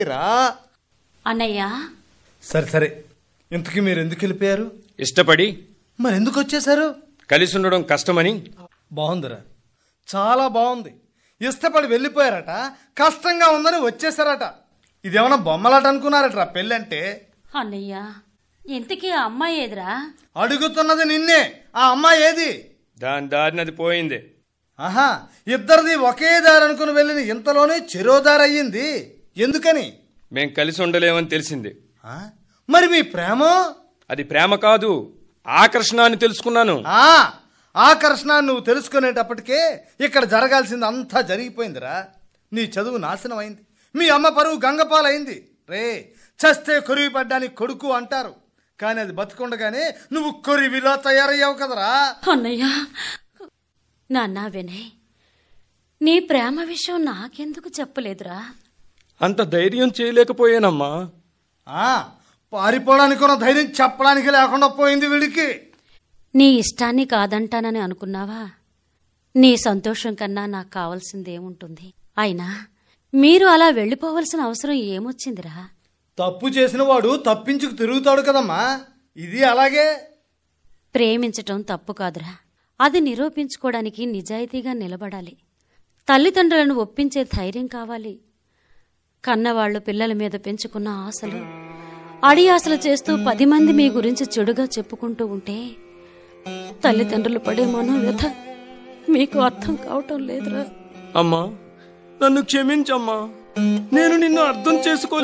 రా అన్నయ్య సరే సరే ఇంతకీ మీరు ఎందుకు వెళ్ళిపోయారు ఇష్టపడి మరి ఎందుకు వచ్చేసారు కలిసి ఉండడం కష్టమని బాగుందిరా చాలా బాగుంది ఇష్టపడి వెళ్ళిపోయారట కష్టంగా ఉందని వచ్చేసారట ఇదేమన్నా బొమ్మలాట అనుకున్నారట పెళ్ళంటే అన్నయ్య ఇంతకీ ఆ అమ్మాయి ఏదిరా అడుగుతున్నది నిన్నే ఆ అమ్మాయి ఏది దాని దారిని అది పోయింది ఆహా ఇద్దరిది ఒకే దారి అనుకుని వెళ్ళిన ఇంతలోనే చెరో దారి అయ్యింది ఎందుకని మేం కలిసి ఉండలేమని తెలిసింది ఆ? మరి మీ ప్రేమ అది ప్రేమ కాదు ఆకర్షణ అని తెలుసుకున్నాను ఆ ఆకర్షణ నువ్వు తెలుసుకునేటప్పటికే ఇక్కడ జరగాల్సింది అంతా జరిగిపోయిందిరా నీ చదువు నాశనం అయింది మీ అమ్మ పరువు గంగపాలైంది రే చస్తే కొరివి పడ్డానికి కొడుకు అంటారు కానీ అది బతుకుండగానే నువ్వు కొరివిలా తయారయ్యావు కదరా అన్నయ్య నాన్న వినయ్ నీ ప్రేమ విషయం నాకెందుకు చెప్పలేదురా అంత ధైర్యం చేయలేకపోయానమ్మా ఆ పారిపోవడానికి ఉన్న ధైర్యం చెప్పడానికి లేకుండా పోయింది వీడికి నీ ఇష్టాన్ని కాదంటానని అనుకున్నావా నీ సంతోషం కన్నా నాకు కావాల్సిందేముంటుంది అయినా మీరు అలా వెళ్ళిపోవలసిన అవసరం ఏమొచ్చిందిరా తప్పు చేసిన వాడు తప్పించుకు తిరుగుతాడు కదమ్మా ఇది అలాగే ప్రేమించటం తప్పు కాదురా అది నిరూపించుకోవడానికి నిజాయితీగా నిలబడాలి తల్లిదండ్రులను ఒప్పించే ధైర్యం కావాలి కన్నవాళ్లు పిల్లల మీద పెంచుకున్న ఆశలు అడి ఆశలు చేస్తూ పది మంది మీ గురించి చెడుగా చెప్పుకుంటూ ఉంటే తల్లిదండ్రులు పడే మనోవ్యథ మీకు అర్థం కావటం లేదురా అమ్మా నన్ను క్షమించమ్మా నేను నిన్ను అర్థం చేసుకో